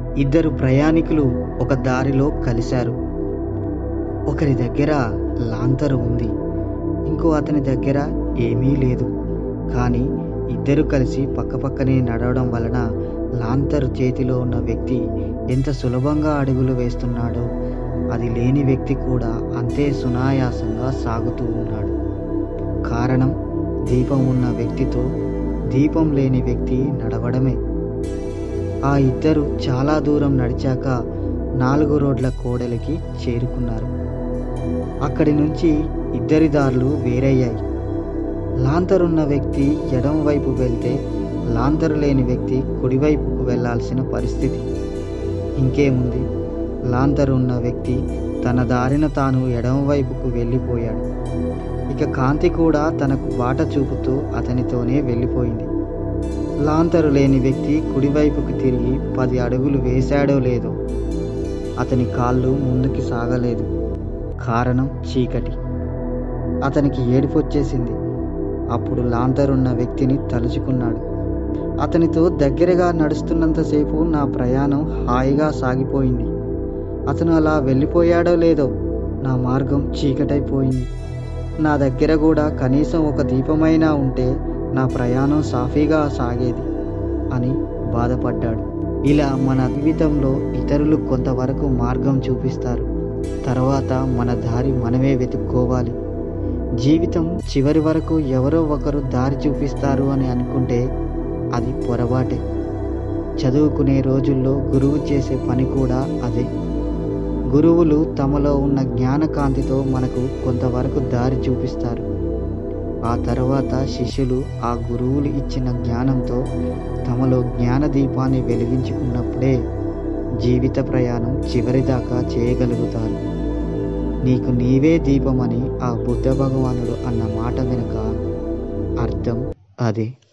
ఇద్దరు ప్రయాణికులు ఒక దారిలో కలిశారు ఒకరి దగ్గర లాంతరు ఉంది ఇంకో అతని దగ్గర ఏమీ లేదు కానీ ఇద్దరు కలిసి పక్కపక్కనే నడవడం వలన లాంతరు చేతిలో ఉన్న వ్యక్తి ఎంత సులభంగా అడుగులు వేస్తున్నాడో అది లేని వ్యక్తి కూడా అంతే సునాయాసంగా సాగుతూ ఉన్నాడు కారణం దీపం ఉన్న వ్యక్తితో దీపం లేని వ్యక్తి నడవడమే ఆ ఇద్దరు చాలా దూరం నడిచాక నాలుగు రోడ్ల కోడలికి చేరుకున్నారు అక్కడి నుంచి ఇద్దరి దారులు వేరయ్యాయి లాంతరున్న వ్యక్తి ఎడమ వైపు వెళ్తే లాంతరు లేని వ్యక్తి కుడివైపుకు వెళ్ళాల్సిన పరిస్థితి ఇంకేముంది లాంతరు ఉన్న వ్యక్తి తన దారిన తాను ఎడమవైపుకు వెళ్ళిపోయాడు ఇక కాంతి కూడా తనకు బాట చూపుతూ అతనితోనే వెళ్ళిపోయింది లాంతరు లేని వ్యక్తి కుడివైపుకు తిరిగి పది అడుగులు వేశాడో లేదో అతని కాళ్ళు ముందుకి సాగలేదు కారణం చీకటి అతనికి ఏడుపొచ్చేసింది అప్పుడు లాంతరున్న వ్యక్తిని తలుచుకున్నాడు అతనితో దగ్గరగా నడుస్తున్నంతసేపు నా ప్రయాణం హాయిగా సాగిపోయింది అతను అలా వెళ్ళిపోయాడో లేదో నా మార్గం చీకటైపోయింది నా దగ్గర కూడా కనీసం ఒక దీపమైనా ఉంటే నా ప్రయాణం సాఫీగా సాగేది అని బాధపడ్డాడు ఇలా మన జీవితంలో ఇతరులు కొంతవరకు మార్గం చూపిస్తారు తర్వాత మన దారి మనమే వెతుక్కోవాలి జీవితం చివరి వరకు ఎవరో ఒకరు దారి చూపిస్తారు అని అనుకుంటే అది పొరపాటే చదువుకునే రోజుల్లో గురువు చేసే పని కూడా అదే గురువులు తమలో ఉన్న జ్ఞానకాంతితో మనకు కొంతవరకు దారి చూపిస్తారు ఆ తర్వాత శిష్యులు ఆ గురువులు ఇచ్చిన జ్ఞానంతో తమలో జ్ఞాన దీపాన్ని వెలిగించుకున్నప్పుడే జీవిత ప్రయాణం చివరిదాకా చేయగలుగుతారు నీకు నీవే దీపమని ఆ బుద్ధ భగవానుడు అన్న మాట వెనుక అర్థం అదే